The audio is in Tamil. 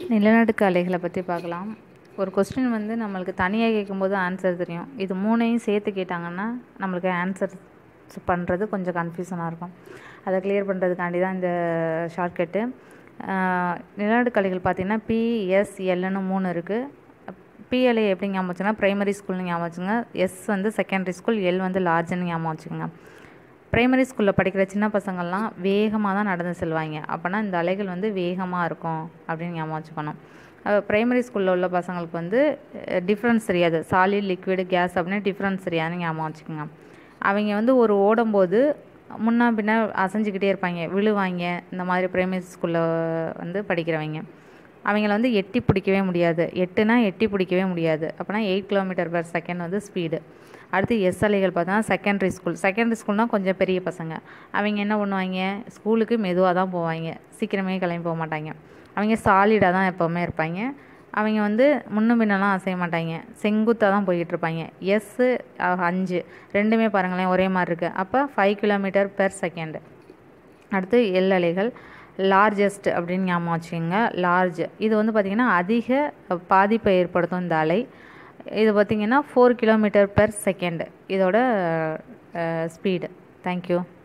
நிலநடுக்க அலைகளை பற்றி பார்க்கலாம் ஒரு கொஸ்டின் வந்து நம்மளுக்கு தனியாக கேட்கும்போது ஆன்சர் தெரியும் இது மூணையும் சேர்த்து கேட்டாங்கன்னா நம்மளுக்கு ஆன்சர் பண்ணுறது கொஞ்சம் கன்ஃபியூஷனாக இருக்கும் அதை கிளியர் பண்ணுறதுக்காண்டி தான் இந்த ஷார்ட்கட்டு நிலநடுக்க அலைகள் பார்த்தீங்கன்னா பிஎஸ்எல்னு மூணு இருக்குது பிஎல்ஏ எப்படி ஞாபகம் வச்சுன்னா ப்ரைமரி ஸ்கூல்னு ஞாபகம் வச்சுங்க எஸ் வந்து செகண்டரி ஸ்கூல் எல் வந்து லார்ஜ்னு ஞாபகம் வச்சுக்கோங்க ப்ரைமரி ஸ்கூலில் படிக்கிற சின்ன பசங்கள்லாம் வேகமாக தான் நடந்து செல்வாங்க அப்போனா இந்த அலைகள் வந்து வேகமாக இருக்கும் அப்படின்னு ஞாபகம் வச்சுக்கணும் ப்ரைமரி ஸ்கூலில் உள்ள பசங்களுக்கு வந்து டிஃப்ரென்ஸ் தெரியாது சாலிட் லிக்விடு கேஸ் அப்படின்னு டிஃப்ரென்ஸ் தெரியாதுன்னு ஞாபகம் வச்சுக்கோங்க அவங்க வந்து ஒரு ஓடும்போது முன்னா பின்ன அசைஞ்சிக்கிட்டே இருப்பாங்க விழுவாங்க இந்த மாதிரி ப்ரைமரி ஸ்கூலில் வந்து படிக்கிறவங்க அவங்கள வந்து எட்டி பிடிக்கவே முடியாது எட்டுனா எட்டி பிடிக்கவே முடியாது அப்போனா எயிட் கிலோமீட்டர் பர் செகண்ட் வந்து ஸ்பீடு அடுத்து எஸ் அலைகள் பார்த்தோன்னா செகண்டரி ஸ்கூல் செகண்டரி ஸ்கூல்னால் கொஞ்சம் பெரிய பசங்க அவங்க என்ன பண்ணுவாங்க ஸ்கூலுக்கு மெதுவாக தான் போவாங்க சீக்கிரமே கிளம்பி போக மாட்டாங்க அவங்க சாலிடாக தான் எப்போவுமே இருப்பாங்க அவங்க வந்து முன்னும் பின்னெல்லாம் அசைய மாட்டாங்க செங்குத்தாக தான் போய்கிட்டு இருப்பாங்க எஸ்ஸு அஞ்சு ரெண்டுமே பாருங்களேன் ஒரே மாதிரி இருக்குது அப்போ ஃபைவ் கிலோமீட்டர் பெர் செகண்டு அடுத்து எல் அலைகள் லார்ஜஸ்ட் அப்படின்னு ஞாபகம் வச்சுக்கோங்க லார்ஜ் இது வந்து பார்த்திங்கன்னா அதிக பாதிப்பை ஏற்படுத்தும் இந்த அலை இது பார்த்திங்கன்னா ஃபோர் கிலோமீட்டர் பெர் செகண்ட் இதோட ஸ்பீடு தேங்க்யூ